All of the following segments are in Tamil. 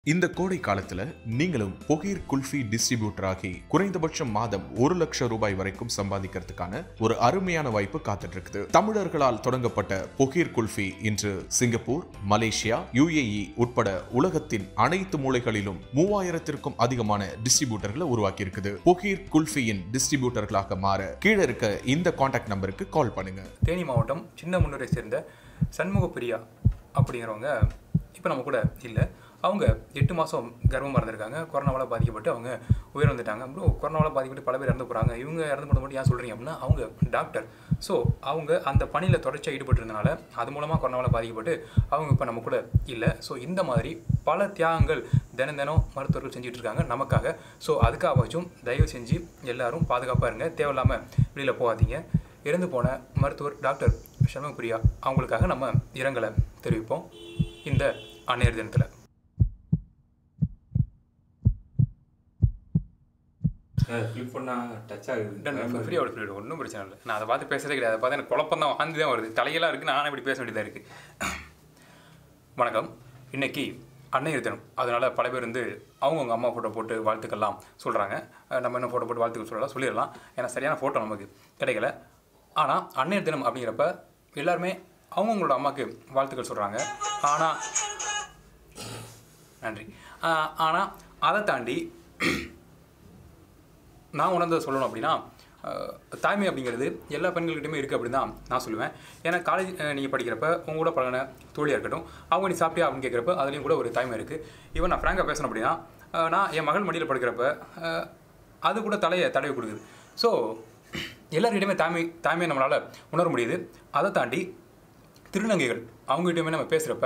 இந்த கோடை காலத்துல நீங்களும் புகீர் குல்ஃபி டிஸ்ட்ரிபியூட்டர் ஆகி குறைந்தபட்சம் மாதம் ஒரு லட்சம் ரூபாய் வரைக்கும் சம்பாதிக்கிறதுக்கான ஒரு அருமையான வாய்ப்பு காத்துட்டு இருக்குது தமிழர்களால் தொடங்கப்பட்ட புகீர் குல்ஃபி இன்று சிங்கப்பூர் மலேசியா யுஏஇ உட்பட உலகத்தின் அனைத்து மூலைகளிலும் மூவாயிரத்திற்கும் அதிகமான டிஸ்ட்ரிபியூட்டர்களை உருவாக்கி இருக்குது புகீர் குல்ஃபியின் டிஸ்ட்ரிபியூட்டர்களாக மாற கீழே இருக்க இந்த காண்டாக்ட் நம்பருக்கு கால் பண்ணுங்க தேனி மாவட்டம் சின்ன முன்னூரை சேர்ந்த சண்முக பிரியா அப்படிங்கிறவங்க இப்போ நம்ம கூட இல்லை அவங்க எட்டு மாதம் கர்ப்பமாக இருந்திருக்காங்க கொரோனாவால் பாதிக்கப்பட்டு அவங்க உயிரிழந்துட்டாங்க ப்ரோ கொரோனாவால் பாதிக்கப்பட்டு பல பேர் இறந்து போகிறாங்க இவங்க இறந்து போன மட்டும் ஏன் சொல்கிறீங்க அப்படின்னா அவங்க டாக்டர் ஸோ அவங்க அந்த பணியில் தொடர்ச்சியாக ஈடுபட்டு இருந்தனால அது மூலமாக கொரோனாவால் பாதிக்கப்பட்டு அவங்க இப்போ நம்ம கூட இல்லை ஸோ இந்த மாதிரி பல தியாகங்கள் தினம் தினம் மருத்துவர்கள் செஞ்சுட்டு இருக்காங்க நமக்காக ஸோ அதுக்காகவாச்சும் தயவு செஞ்சு எல்லாரும் பாதுகாப்பாக இருங்க தேவையில்லாமல் வெளியில் போகாதீங்க இறந்து போன மருத்துவர் டாக்டர் சண்முகப்பிரியா அவங்களுக்காக நம்ம இரங்கலை தெரிவிப்போம் இந்த அன்னையர் தினத்தில் ஃப்ளிப் பண்ணா டச் ஆகுது ஃப்ரீயோட ஃப்ரீயோட ஒன்றும் பிரச்சனை இல்லை நான் அதை பார்த்து பேசுறதே கிடையாது அதை பார்த்து எனக்கு குழப்பம் தான் வாந்தி தான் வருது தலையெல்லாம் இருக்குது நானும் இப்படி பேச வேண்டியதாக இருக்குது வணக்கம் இன்னைக்கு அன்னையர் தினம் அதனால் பல பேர் வந்து அவங்கவுங்க அம்மா ஃபோட்டோ போட்டு வாழ்த்துக்கள்லாம் சொல்கிறாங்க நம்ம என்ன ஃபோட்டோ போட்டு வாழ்த்துக்கள் சொல்லலாம் சொல்லிடலாம் ஏன்னா சரியான ஃபோட்டோ நமக்கு கிடைக்கல ஆனால் அன்னையர் தினம் அப்படிங்கிறப்ப எல்லாருமே அவங்கவுங்களோட அம்மாவுக்கு வாழ்த்துக்கள் சொல்கிறாங்க ஆனால் நன்றி ஆனால் அதை தாண்டி நான் உணர்ந்ததை சொல்லணும் அப்படின்னா அஹ், தாய்மை அப்படிங்கிறது எல்லா பெண்கள்கிட்டயுமே இருக்குது அப்படின்னு தான் நான் சொல்லுவேன் ஏன்னா காலேஜ் நீங்கள் படிக்கிறப்ப உங்க கூட பழகின தோழியாக இருக்கட்டும் அவங்க நீ சாப்பிட்டியா அப்படின்னு கேட்குறப்ப அதுலேயும் கூட ஒரு தாய்மை இருக்குது ஈவன் நான் ஃப்ராங்காக பேசணும் அப்படின்னா அஹ், நான் என் மகள் மடியில் படுக்கிறப்ப அஹ், அது கூட தலையை தடவி கொடுக்குது ஸோ எல்லாருக்கிட்டையுமே தாய்மை தாய்மையை நம்மளால் உணர முடியுது அதை தாண்டி திருநங்கைகள் அவங்ககிட்டயுமே நம்ம பேசுகிறப்ப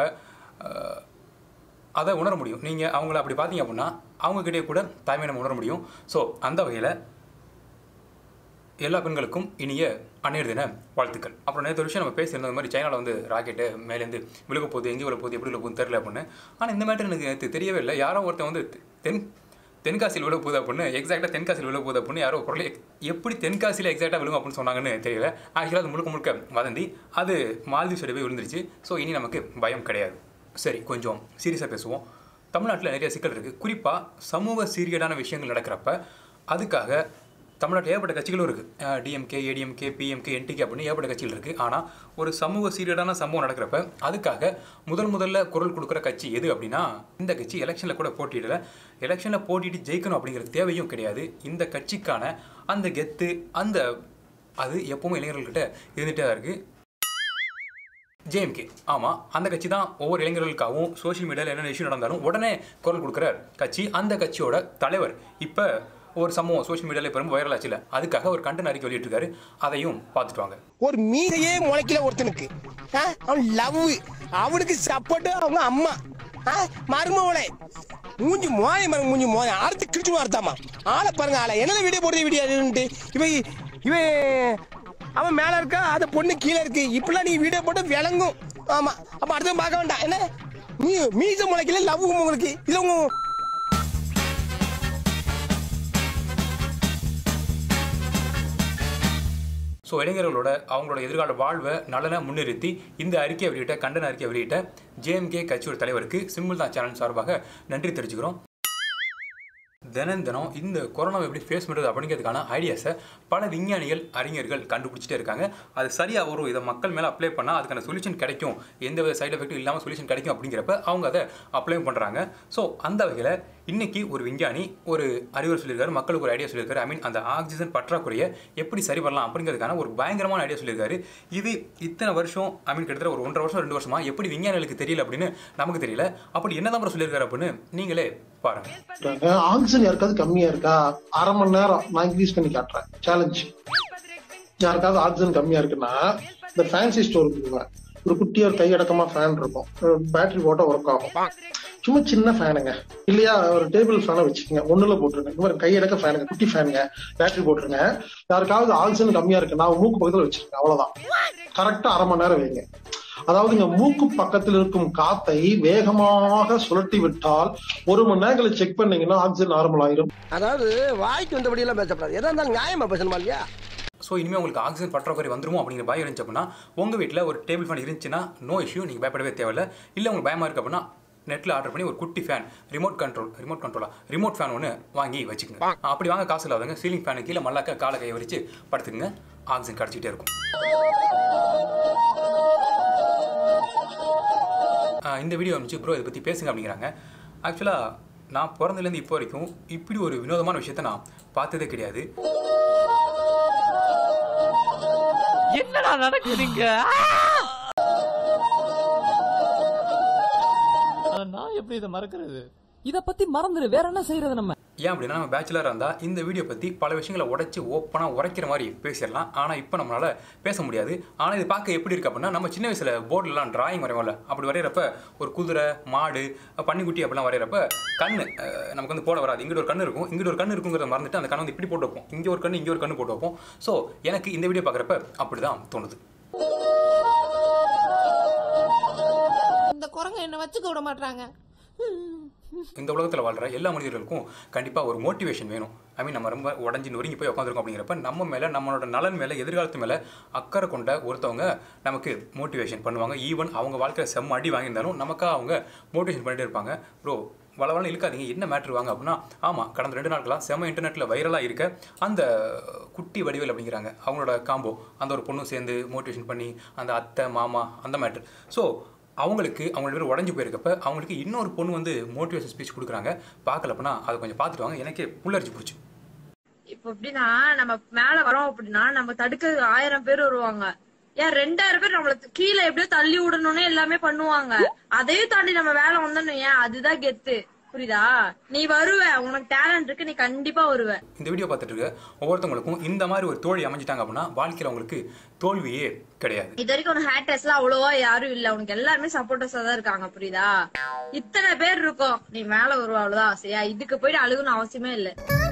அதை உணர முடியும் நீங்கள் அவங்கள அப்படி பார்த்தீங்க அப்படின்னா அவங்ககிட்டயே கூட தாய்மை நம்ம உணர முடியும் ஸோ அந்த வகையில் எல்லா பெண்களுக்கும் இனிய அன்னையர் தின வாழ்த்துக்கள் அப்புறம் நேற்று ஒரு விஷயம் நம்ம பேசியிருந்தோம் இந்த மாதிரி சைனாவில் வந்து ராக்கெட்டு மேலேருந்து விழுக போகுது எங்கே விழ போகுது எப்படி விழ போகுது தெரில அப்படின்னு ஆனால் இந்த மேட்டர் எனக்கு நேற்று தெரியவே இல்லை யாரோ ஒருத்தன் வந்து தென் தென்காசியில் விழ போகுது அப்படின்னு எக்ஸாக்டாக தென்காசியில் விழ போகுது அப்படின்னு யாரோ குரல் எப்படி தென்காசியில் எக்ஸாக்டாக விழுகும் அப்படின்னு சொன்னாங்கன்னு தெரியல ஆக்சுவலாக அது முழுக்க முழுக்க வதந்தி அது மால்தீவ் சைடு போய் விழுந்துருச்சு ஸோ இனி நமக்கு பயம் கிடையாது சரி கொஞ்சம் சீரியஸாக பேசுவோம் தமிழ்நாட்டில் நிறைய சிக்கல் இருக்குது குறிப்பாக சமூக சீரியடான விஷயங்கள் நடக்கிறப்ப அதுக்காக தமிழ்நாட்டில் ஏகப்பட்ட கட்சிகளும் இருக்குது டிஎம்கே ஏடிஎம்கே பிஎம்கே என்டிகே அப்படின்னு ஏகப்பட்ட கட்சிகள் இருக்குது ஆனால் ஒரு சமூக சீரியடான சம்பவம் நடக்கிறப்ப அதுக்காக முதல் முதல்ல குரல் கொடுக்குற கட்சி எது அப்படின்னா இந்த கட்சி எலெக்ஷனில் கூட போட்டியிடல எலெக்ஷனில் போட்டிட்டு ஜெயிக்கணும் அப்படிங்கிற தேவையும் கிடையாது இந்த கட்சிக்கான அந்த கெத்து அந்த அது எப்பவுமே இளைஞர்கள்கிட்ட இருந்துகிட்டே தான் இருக்குது ஜேஎம்கே ஆமாம் அந்த கட்சி தான் ஒவ்வொரு இளைஞர்களுக்காகவும் சோஷியல் மீடியாவில் என்ன இஷ்யூ நடந்தாலும் உடனே குரல் கொடுக்குற கட்சி அந்த கட்சியோட தலைவர் இப்போ ஒரு சம்பவம் சோஷியல் மீடியாவில் பெரும் வைரல் ஆச்சுல அதுக்காக ஒரு கண்டன அறிக்கை வெளியிட்டிருக்காரு அதையும் பார்த்துட்டு வாங்க ஒரு மீசையே முளைக்கல ஒருத்தனுக்கு ஆ, அவன் லவ் அவனுக்கு சப்போர்ட் அவங்க அம்மா ஆ, மருமவளே மூஞ்சி மோனை மரம் மூஞ்சி மோனை அறுத்து கிழிச்சு அறுத்தாமா ஆளை பாருங்க ஆளை என்ன வீடியோ போடுறது வீடியோ இவன் இவன் அவன் மேல இருக்கா அந்த பொண்ணு கீழே இருக்கு இப்பெல்லாம் நீ வீடியோ போட்டு விளங்கும் ஆமா அப்ப அடுத்த பார்க்க வேண்டாம் என்ன மீ மீச முளைக்கல லவ் உங்களுக்கு இது உங்க ஸோ இளைஞர்களோட அவங்களோட எதிர்கால வாழ்வை நலனை முன்னிறுத்தி இந்த அறிக்கையை வெளியிட்ட கண்டன அறிக்கையை வெளியிட்ட ஜேஎம்கே கட்சியோட தலைவருக்கு சிம்பிள் தான் சேனல் சார்பாக நன்றி தெரிவிச்சுக்கிறோம் தினம் தினம் இந்த கொரோனாவை எப்படி ஃபேஸ் பண்ணுறது அப்படிங்கிறதுக்கான ஐடியாஸை பல விஞ்ஞானிகள் அறிஞர்கள் கண்டுபிடிச்சிட்டே இருக்காங்க அது சரியாக வரும் இதை மக்கள் மேலே அப்ளை பண்ணால் அதுக்கான சொல்யூஷன் கிடைக்கும் எந்த வித சைடு எஃபெக்ட்டும் இல்லாமல் சொல்யூஷன் கிடைக்கும் அப்படிங்கிறப்ப அவங்க அதை அப்ளை பண்ணுறாங்க ஸோ அந்த வகையில் இன்னைக்கு ஒரு விஞ்ஞானி ஒரு அறிவுரை சொல்லியிருக்காரு மக்களுக்கு ஒரு ஐடியா சொல்லியிருக்காரு ஐ மீன் அந்த ஆக்சிஜன் பற்றாக்குறையை எப்படி சரி பண்ணலாம் அப்படிங்கிறதுக்கான ஒரு பயங்கரமான ஐடியா சொல்லியிருக்காரு இது இத்தனை வருஷம் ஐ மீன் கிட்டத்தட்ட ஒரு ஒன்றரை வருஷம் ரெண்டு வருஷமா எப்படி விஞ்ஞானிகளுக்கு தெரியல அப்படின்னு நமக்கு தெரியல அப்படி என்ன தான் சொல்லியிருக்காரு அப்படின்னு நீங்களே பாருங்க சொல்றாங்க ஆக்சிஜன் யாருக்காவது கம்மியா இருக்கா அரை மணி நேரம் நான் இன்க்ரீஸ் பண்ணி காட்டுறேன் சேலஞ்ச் யாருக்காவது ஆக்சிஜன் கம்மியா இருக்குன்னா இந்த ஃபேன்சி ஸ்டோருக்கு போவேன் ஒரு குட்டியா ஒரு கையடக்கமா ஃபேன் இருக்கும் பேட்டரி போட்டா ஒர்க் ஆகும் சும்மா சின்ன ஃபேனுங்க இல்லையா ஒரு டேபிள் ஃபேனை வச்சுக்கோங்க ஒண்ணுல போட்டுருங்க இந்த மாதிரி கையடக்க ஃபேனுங்க குட்டி ஃபேனுங்க பேட்டரி போட்டுருங்க யாருக்காவது ஆக்சிஜன் கம்மியா இருக்கு நான் மூக்கு பக்கத்துல வச்சிருக்கேன் அவ்வளவுதான் கரெக்டா அரை மணி நேரம் வைங்க அதாவது இங்க மூக்கு பக்கத்தில் இருக்கும் காத்தை வேகமாக சுழட்டி விட்டால் ஒரு மணி நேரங்களை செக் பண்ணீங்கன்னா ஆக்சிஜன் நார்மல் ஆயிரும் அதாவது வாய்க்கு வந்தபடி எல்லாம் பேசப்படாது எதா இருந்தாலும் நியாயமா பேசணுமா இல்லையா ஸோ இனிமேல் உங்களுக்கு ஆக்சிஜன் பற்றாக்குறை வந்துருமோ அப்படிங்கிற பயம் இருந்துச்சு அப்படின்னா உங்கள் வீட்டில் ஒரு டேபிள் ஃபேன் இருந்துச்சுன்னா நோ இஷ்யூ நீங்கள் பயப்படவே தேவையில்ல இல்லை உங்களுக்கு பயமாக இருக்கு அப்படின்னா நெட்டில் ஆர்டர் பண்ணி ஒரு குட்டி ஃபேன் ரிமோட் கண்ட்ரோல் ரிமோட் கண்ட்ரோலா ரிமோட் ஃபேன் ஒன்று வாங்கி வச்சுக்கோங்க அப்படி வாங்க காசு இல்லாதவங்க சீலிங் ஃபேனு கீழே மல்லாக்க காலை கையை வச்சு படுத்துக்குங்க ஆக்சிஜன் கிடச்சிட்டே இருக்கும் ஆஹ் இந்த வீடியோ வந்துச்சு ப்ரோ இதை பற்றி பேசுங்க அப்படிங்கிறாங்க ஆக்சுவலாக நான் பிறந்ததுலேருந்து இப்போ வரைக்கும் இப்படி ஒரு வினோதமான விஷயத்த நான் பார்த்ததே கிடையாது என்னடா நடக்குதுங்க நான் எப்படி இதை மறக்கிறது இத பத்தி மறந்துரு வேற என்ன செய்யறது நம்ம ஏன் அப்படின்னா நம்ம பேச்சுலராக இருந்தால் இந்த வீடியோ பற்றி பல விஷயங்களை உடைச்சி ஓப்பனாக உரைக்கிற மாதிரி பேசிடலாம் ஆனால் இப்போ நம்மளால் பேச முடியாது ஆனால் இது பார்க்க எப்படி இருக்கு அப்படின்னா நம்ம சின்ன வயசில் போர்டிலலாம் டிராயிங் வரைவோம்ல அப்படி வரைகிறப்ப ஒரு குதிரை மாடு பன்னிக்குட்டி அப்படிலாம் வரைகிறப்ப கண்ணு அஹ், நமக்கு வந்து போட வராது இங்கிட்ட ஒரு கண்ணு இருக்கும் இங்கிட்ட ஒரு கண்ணு இருக்குங்கிறத மறந்துட்டு அந்த கண்ணை வந்து இப்படி போட்டு வைப்போம் இங்கே ஒரு கண்ணு இங்கே ஒரு கண்ணு போட்டு வைப்போம் ஸோ எனக்கு இந்த வீடியோ பார்க்குறப்ப அப்படி தான் தோணுது இந்த குரங்க என்ன வச்சுக்க விட மாட்டாங்க இந்த உலகத்தில் வாழ்ற எல்லா மனிதர்களுக்கும் கண்டிப்பாக ஒரு மோட்டிவேஷன் வேணும் ஐ மீன் நம்ம ரொம்ப உடஞ்சி நொறுங்கி போய் உட்காந்துருக்கோம் அப்படிங்கிறப்ப நம்ம மேலே நம்மளோட நலன் மேலே எதிர்காலத்து மேலே அக்கறை கொண்ட ஒருத்தவங்க நமக்கு மோட்டிவேஷன் பண்ணுவாங்க ஈவன் அவங்க வாழ்க்கையில் செம்ம அடி வாங்கியிருந்தாலும் நமக்காக அவங்க மோட்டிவேஷன் பண்ணிட்டே இருப்பாங்க ப்ரோ வளவளம் இழுக்காதீங்க என்ன மேட்ரு வாங்க அப்படின்னா ஆமாம் கடந்த ரெண்டு நாட்களாக செம்ம இன்டர்நெட்டில் வைரலாக இருக்க அந்த குட்டி வடிவேல் அப்படிங்கிறாங்க அவங்களோட காம்போ அந்த ஒரு பொண்ணும் சேர்ந்து மோட்டிவேஷன் பண்ணி அந்த அத்தை மாமா அந்த மேட்ரு ஸோ அவங்களுக்கு அவங்க ரெண்டு பேரும் உடஞ்சி போயிருக்கப்ப அவங்களுக்கு இன்னொரு பொண்ணு வந்து மோட்டிவேஷன் ஸ்பீச் கொடுக்குறாங்க பார்க்கல அப்படின்னா அதை கொஞ்சம் பார்த்துட்டு வாங்க எனக்கே புல்லரிச்சு போச்சு இப்ப எப்படின்னா நம்ம மேல வரோம் அப்படின்னா நம்ம தடுக்க ஆயிரம் பேர் வருவாங்க ஏன் ரெண்டாயிரம் பேர் நம்மள கீழே எப்படியோ தள்ளி விடணும்னு எல்லாமே பண்ணுவாங்க அதையும் தாண்டி நம்ம வேலை வந்தோம் ஏன் அதுதான் கெத்து புரியுதா நீ வருவ உனக்கு டேலண்ட் இருக்கு நீ கண்டிப்பா வருவ இந்த வீடியோ பார்த்துட்டு இருக்க ஒவ்வொருத்தவங்களுக்கும் இந்த மாதிரி ஒரு தோழி அமைஞ்சிட்டாங்க அப்படின்னா வாழ்க்கையில் அவங்களுக்கு தோல்வியே கிடையாது இது வரைக்கும் உனக்கு ஹேட்டர்ஸ்லாம் அவ்வளவா யாரும் இல்ல உனக்கு எல்லாருமே சப்போர்ட்டர்ஸா தான் இருக்காங்க புரியுதா இத்தனை பேர் இருக்கோம் நீ மேல வருவ அவ்வளவுதான் சரியா இதுக்கு போயிட்டு அழுகணும் அவசியமே இல்ல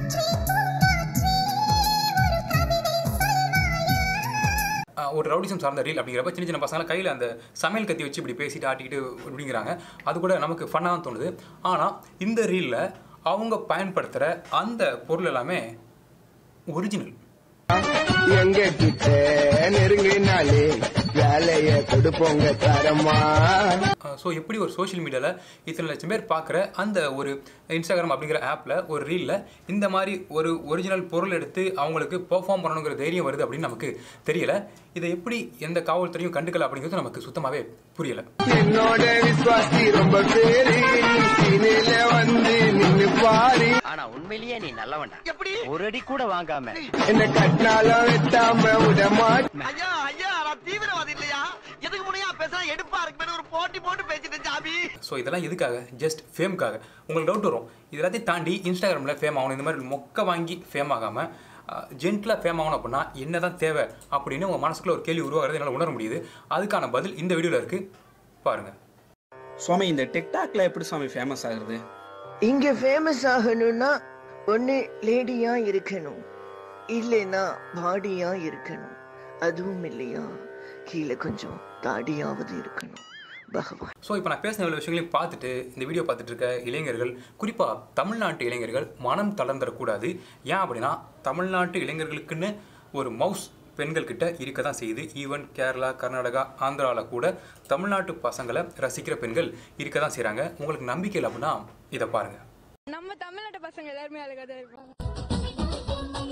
ஆஹ் ஒரு ரவுடிசம் சார்ந்த ரீல் அப்படிங்கிறப்ப சின்ன சின்ன பசங்க கையில் அந்த சமையல் கத்தி வச்சு இப்படி பேசிட்டு ஆட்டிக்கிட்டு இப்படிங்கிறாங்க அது கூட நமக்கு ஃபன்னாக தான் தோணுது ஆனால் இந்த ரீலில் அவங்க பயன்படுத்துகிற அந்த பொருள் எல்லாமே ஒரிஜினல் எங்க கிட்ட நெருங்கினாலே வேலைய கொடுப்போங்க தரமா ஸோ எப்படி ஒரு சோஷியல் மீடியாவில் இத்தனை லட்சம் பேர் பார்க்குற அந்த ஒரு இன்ஸ்டாகிராம் அப்படிங்கிற ஆப்பில் ஒரு ரீலில் இந்த மாதிரி ஒரு ஒரிஜினல் பொருள் எடுத்து அவங்களுக்கு பெர்ஃபார்ம் பண்ணணுங்கிற தைரியம் வருது அப்படின்னு நமக்கு தெரியல இதை எப்படி எந்த காவல்துறையும் கண்டுக்கல அப்படிங்கிறது நமக்கு சுத்தமாகவே புரியலை என்னோட விசுவாசி ரொம்ப பேரு சீனில வந்து நின்னு பாரு ஆனா உண்மையிலேயே நீ நல்லவன்டா எப்படி ஒரு அடி கூட வாங்காம என்ன கட்டினாலும் வெட்டாம விட மாட்டேன் ஐயா ஐயா நான் தீவிரவாதி இல்லையா எதுக்கு முனையா பேசுறா எடுப்பா இருக்கு ஒரு போட்டி போட்டு பேசிட்டு ஜாபி ஸோ இதெல்லாம் எதுக்காக ஜஸ்ட் ஃபேமுக்காக உங்களுக்கு டவுட் வரும் இது எல்லாத்தையும் தாண்டி இன்ஸ்டாகிராமில் ஃபேம் ஆகணும் இந்த மாதிரி மொக்க வாங்கி ஃபேம் ஆகாமல் ஜென்டிலாக ஃபேம் ஆகணும் அப்படின்னா என்ன தான் தேவை அப்படின்னு உங்கள் மனசுக்குள்ள ஒரு கேள்வி உருவாகிறது என்னால் உணர முடியுது அதுக்கான பதில் இந்த வீடியோவில் இருக்குது பாருங்கள் சுவாமி இந்த டிக்டாக்ல எப்படி சுவாமி ஃபேமஸ் ஆகுறது இங்க ஃபேமஸ் ஆகணும்னா ஒண்ணு லேடியா இருக்கணும் இல்லைன்னா பாடியா இருக்கணும் அதுவும் இல்லையா கீழே கொஞ்சம் தாடியாவது இருக்கணும் பகவான் ஸோ இப்போ நான் பேசின இவ்வளோ விஷயங்களையும் பார்த்துட்டு இந்த வீடியோ பார்த்துட்டு இருக்க இளைஞர்கள் குறிப்பாக தமிழ்நாட்டு இளைஞர்கள் மனம் தளர்ந்துடக்கூடாது ஏன் அப்படின்னா தமிழ்நாட்டு இளைஞர்களுக்குன்னு ஒரு மவுஸ் பெண்கள் கிட்ட இருக்க தான் செய்யுது ஈவன் கேரளா கர்நாடகா ஆந்திராவில் கூட தமிழ்நாட்டு பசங்களை ரசிக்கிற பெண்கள் இருக்க தான் செய்கிறாங்க உங்களுக்கு நம்பிக்கை இல்லை அப்படின்னா இதை பாருங்கள் நம்ம தமிழ்நாட்டு பசங்க எல்லாருமே அழகா தான் இருப்பாங்க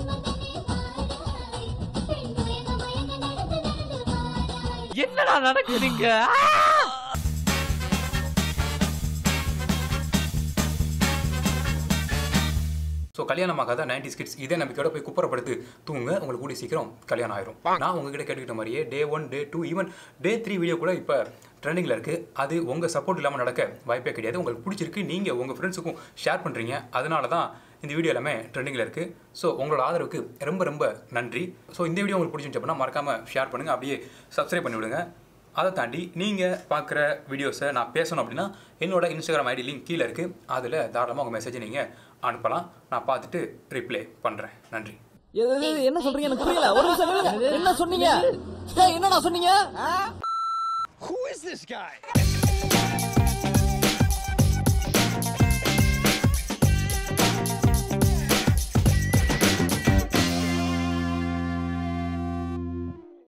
என்னடா நடக்குதுங்க ஸோ கல்யாணம் ஆகாத நைன்டி கிட்ஸ் இதே நம்பிக்கையோட போய் குப்புறப்படுத்து தூங்க உங்களுக்கு கூடிய சீக்கிரம் கல்யாணம் ஆயிரும் நான் உங்ககிட்ட கேட்டுக்கிட்ட மாதிரியே day one day two even day three video கூட இப்போ ட்ரெண்டிங்கில் இருக்குது அது உங்கள் சப்போர்ட் இல்லாமல் நடக்க வாய்ப்பே கிடையாது உங்களுக்கு பிடிச்சிருக்கு நீங்கள் உங்கள் ஃப்ரெண்ட்ஸுக்கும் ஷேர் பண்ணுறீங்க அதனால தான் இந்த வீடியோ எல்லாமே ட்ரெண்டிங்கில் இருக்குது ஸோ உங்களோட ஆதரவுக்கு ரொம்ப ரொம்ப நன்றி ஸோ இந்த வீடியோ உங்களுக்கு பிடிச்சிருந்துச்சு அப்படின்னா மறக்காமல் ஷேர் பண்ணுங்கள் அப்படியே சப்ஸ்கிரைப் பண்ணி விடுங்க அதை தாண்டி நீங்கள் பார்க்குற வீடியோஸை நான் பேசணும் அப்படின்னா என்னோட இன்ஸ்டாகிராம் ஐடி லிங்க் கீழே இருக்குது அதில் தாராளமாக உங்கள் மெசேஜை நீங்கள் அனுப்பலாம் நான் பார்த்துட்டு ரிப்ளை பண்ணுறேன் நன்றி எது- எது- என்ன சொல்றீங்க எனக்கு புரியல ஒரு நிமிஷம் நில்லுங்க. என்ன சொன்னீங்க ஏய், என்னடா சொன்னீங்க Who is this guy?